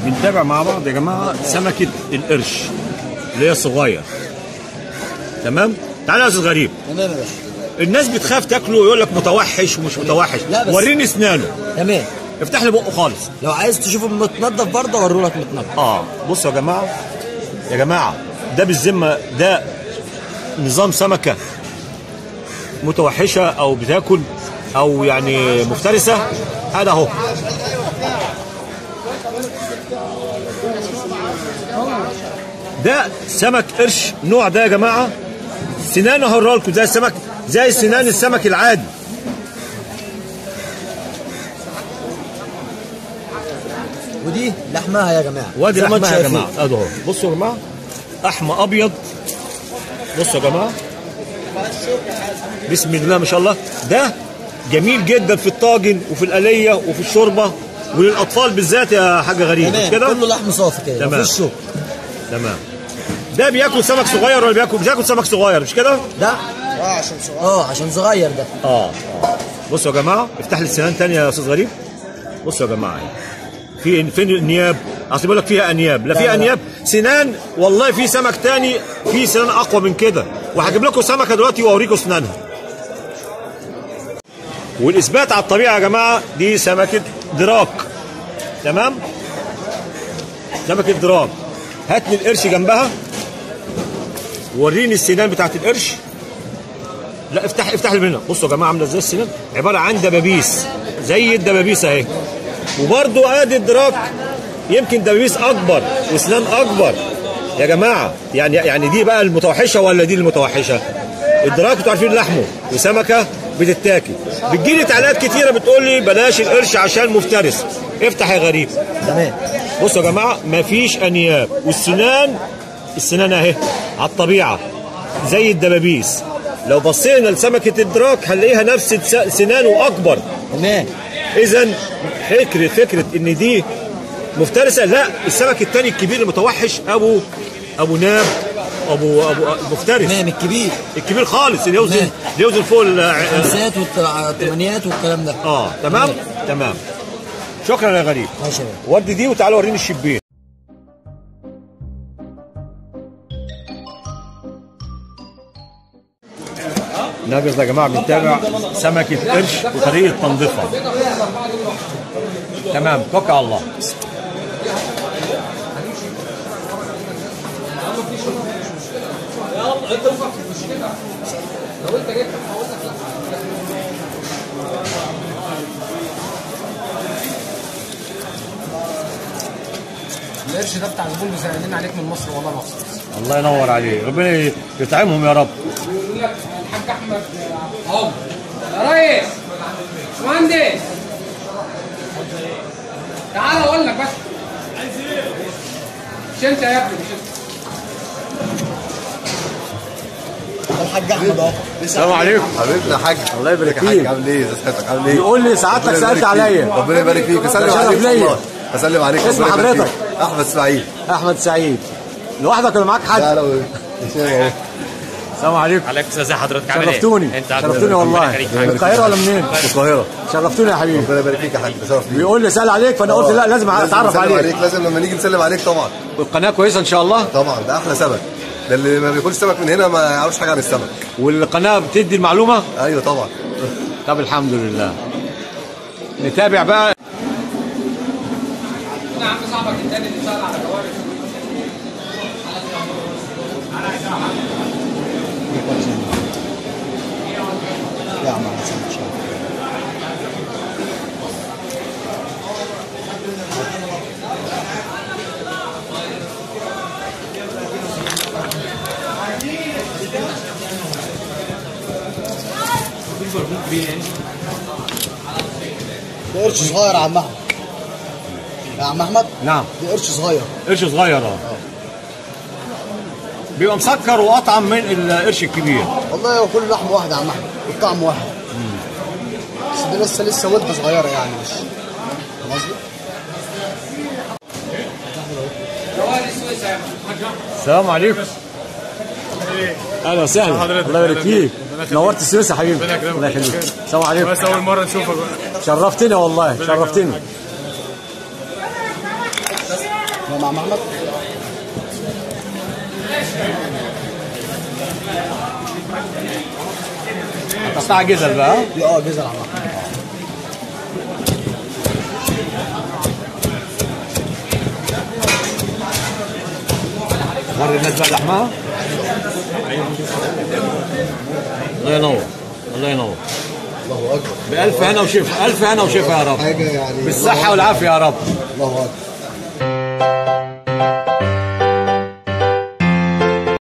بنتابع مع بعض يا جماعه سمكه القرش اللي هي الصغير تمام تعالى يا استاذ غريب تمام يا باشا الناس بتخاف تاكله ويقول لك متوحش ومش متوحش لا بس- وريني اسنانه تمام افتح لي بقه خالص لو عايز تشوفه متنضف برضه اوريهولك متنضف اه بصوا يا جماعه يا جماعه ده بالذمه ده نظام سمكه متوحشه او بتاكل او يعني مفترسه هذا اهو ده سمك قرش نوع ده يا جماعه سنانه هوريها لكم زي السمك زي سنان السمك العادي ودي لحمها يا جماعه وادي زي ما لحمها انتم يا شايفين. جماعه ادي اهو بصوا يا جماعه احمى ابيض بصوا يا جماعه بسم الله ما شاء الله ده جميل جدا في الطاجن وفي القليه وفي الشوربه وللاطفال بالذات يا حاجه غريب مش تمام كده كله لحم صافي كده تمام. مفيش شوك تمام ده بياكل سمك صغير ولا بياكل بياكل سمك صغير مش كده ده اه عشان صغير اه عشان صغير ده اه اه بصوا يا جماعه افتح لي السنان تاني يا استاذ غريب بصوا يا جماعه في فين الانياب اصل بيقول لك فيها انياب لا لا، في لا. انياب سنان والله في سمك تاني في سنان اقوى من كده وهجيب لكم سمكه دلوقتي واوريكم سنانها والاثبات على الطبيعه يا جماعه دي سمكه دراك تمام سمكه دراك هات لي القرش جنبها وريني السنان بتاعت القرش لا افتح افتح لي منها بصوا يا جماعه عامله ازاي السنان عباره عن دبابيس زي الدبابيس اهي وبرده ادي الدراك يمكن دبابيس اكبر واسنان اكبر يا جماعه يعني يعني دي بقى المتوحشه ولا دي المتوحشه الدراك انتوا عارفين لحمه وسمكه بتتاكل بتجيلي تعليقات كتيره بتقول لي بلاش القرش عشان مفترس افتح يا غريب تمام بصوا يا جماعه مفيش انياب والسنان السنان اهي على الطبيعه زي الدبابيس لو بصينا لسمكه الدراك هنلاقيها نفس الس- سنانه اكبر تمام اذا فكره فكره ان دي مفترسه لا السمك الثاني الكبير المتوحش ابو ابو ناب ابو ابو مفترس تمام الكبير الكبير خالص اللي يوزن تمام. اللي يوزن فوق ال- خمسات والثمانيات والكلام ده اه تمام تمام شكرا يا غريب ماشي يا باشا. ودي دي وتعالى وريني الشبين نابغ يا جماعه بنتابع سمكه قرش وطريقه تنظيفها تمام توكل على الله القرش ده بتاع البول مساعدين عليك من مصر والله مصر الله ينور عليه ربنا يطعمهم يا رب الحاج احمد عمر يا ريس مهندس تعال اقول لك بس مش انت يا ابني مش انت الحاج احمد اهو السلام عليكم حبيبنا يا حاج الله يبارك يا حاج فيك. عامل ايه ازي صحتك عامل ايه بيقول لي سعادتك ربنا سألت يبارك فيك. عليا. ربنا يبارك فيك اسلم شرف عليك ليا. والله. اسلم عليك اسم ربنا يبارك حضرتك؟ فيك. احمد اسماعيل احمد سعيد لوحدك ولا معاك حد لا لا السلام عليكم عليكم السلام ازي حضرتك عامل ايه؟ شرفتوني انت عامل شرفتوني ايه؟ والله ربنا يخليك من حبيبي. القاهره ولا منين في القاهره شرفتوني يا حبيبي ربنا يبارك فيك يا حاج شرف لي بيقول لي سأل عليك فانا قلت لا لازم اتعرف نسلم عليك عليك لازم لما نيجي نسلم عليك طبعا والقناه كويسه ان شاء الله طبعا ده احلى سمك ده اللي ما بياكلش سمك من هنا ما يعرفش حاجه عن السمك والقناه بتدي المعلومه ايوه طبعا طب الحمد لله نتابع بقى يا عم صاحبك التاني اللي سأل على جوارح يا عم حسن ان شاء الله ده قرش صغير يا عم احمد يا عم احمد نعم ده قرش صغير قرش صغير اه بيبقى مسكر واطعم من القرش الكبير والله هو كل لحم واحد يا عم احمد والطعم واحد بس ده لسه لسه ولده صغيره يعني مش فاهم قصدي؟ جوارح السويس يا حاج السلام عليكم اهلا وسهلا الله يبارك فيك نورت السويس يا حبيبي الله يخليك السلام عليكم بس اول مره نشوفك شرفتنا والله شرفتني يا مع محمد هتقطع جزل بقى ها؟ دي اه جزر على محمد وري الناس بقى لحمها الله ينور الله ينور الله اكبر بألف هنا وشفا ألف هنا وشفا يا رب حاجه يعني بالصحة والعافية يا رب الله اكبر